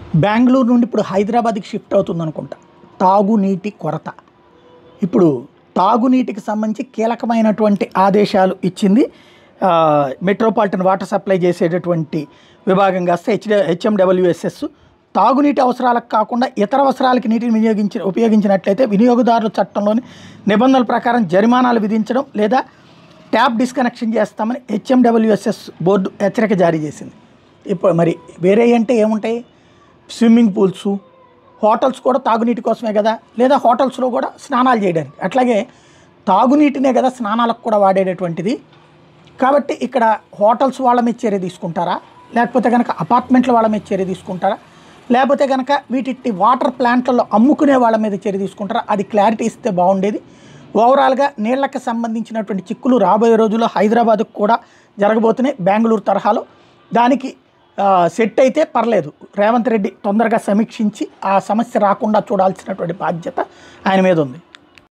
బెంగళూరు నుండి ఇప్పుడు హైదరాబాద్కి షిఫ్ట్ అవుతుంది అనుకుంటా తాగునీటి కొరత ఇప్పుడు తాగునీటికి సంబంధించి కీలకమైనటువంటి ఆదేశాలు ఇచ్చింది ఆ, మెట్రోపాలిటన్ వాటర్ సప్లై చేసేటటువంటి విభాగం కాస్త హెచ్ హెచ్ఎండబ్ల్యూఎస్ఎస్ తాగునీటి అవసరాలకు కాకుండా ఇతర అవసరాలకి నీటిని వినియోగించి ఉపయోగించినట్లయితే వినియోగదారుల చట్టంలోని నిబంధనల ప్రకారం జరిమానాలు విధించడం లేదా ట్యాప్ డిస్కనెక్షన్ చేస్తామని హెచ్ఎండబ్ల్యూఎస్ఎస్ బోర్డు హెచ్చరిక జారీ చేసింది ఇప్పుడు మరి వేరే అంటే ఏముంటాయి స్విమ్మింగ్ పూల్స్ హోటల్స్ కూడా తాగునీటి కోసమే కదా లేదా హోటల్స్లో కూడా స్నానాలు చేయడానికి అట్లాగే తాగునీటినే కదా స్నానాలకు కూడా వాడేటటువంటిది కాబట్టి ఇక్కడ హోటల్స్ వాళ్ళ మీద చర్య తీసుకుంటారా లేకపోతే కనుక అపార్ట్మెంట్ల వాళ్ళ మీద చర్య తీసుకుంటారా లేకపోతే కనుక వీటి వాటర్ ప్లాంట్లలో అమ్ముకునే వాళ్ళ మీద చర్య తీసుకుంటారా అది క్లారిటీ ఇస్తే బాగుండేది ఓవరాల్గా నీళ్లకు సంబంధించినటువంటి చిక్కులు రాబోయే రోజుల్లో హైదరాబాద్కు కూడా జరగబోతున్నాయి బెంగళూరు తరహాలో దానికి ఆ, సెట్ అయితే పర్లేదు రేవంత్ రెడ్డి తొందరగా సమీక్షించి ఆ సమస్య రాకుండా చూడాల్సినటువంటి బాధ్యత ఆయన మీద ఉంది